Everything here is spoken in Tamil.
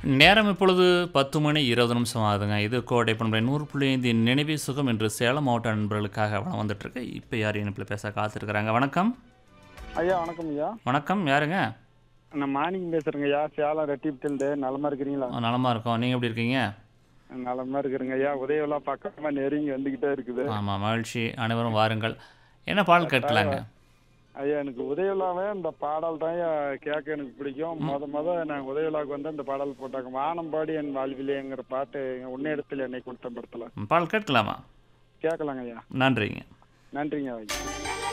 நேரம் இப்பொழுது பத்து மணி இருபது நிமிஷம் ஆகுதுங்க இது கோடை பண்புரை நூறு புள்ளி ஐந்து நினைவே சுகம் என்று சேலம் மாவட்ட நண்பர்களுக்காக வளம் வந்துட்டு இருக்கு இப்போ யார் இணைப்பில் பேச காத்திருக்கிறாங்க வணக்கம் ஐயா வணக்கம் ஐயா வணக்கம் யாருங்க நான் மார்னிங் பேசுறேங்க ஐயா சேலம் ரெட்டிப்டில்டு நலமா இருக்கிறீங்களா நலமா இருக்கோம் நீங்கள் எப்படி இருக்கீங்க நலமா இருக்கிறேங்க ஐயா உதயவிழா பக்கமா நெருங்கி வந்துகிட்டே இருக்குது ஆமாம் மகிழ்ச்சி அனைவரும் வாருங்கள் என்ன பாடல் கேட்கலாங்க ஐயா எனக்கு உதயவிழாவே இந்த பாடல் தான் ஐயா கேட்க எனக்கு பிடிக்கும் முத முத நான் உதயவிழாவுக்கு வந்து இந்த பாடல் போட்டாங்க வானம்பாடி என் வாழ்விலேங்கிற பாட்டு உன்ன இடத்துல என்னை கொடுத்த படத்துல பாடல் கேட்கலாமா கேட்கலாங்க ஐயா நன்றிங்க நன்றிங்க ஐயா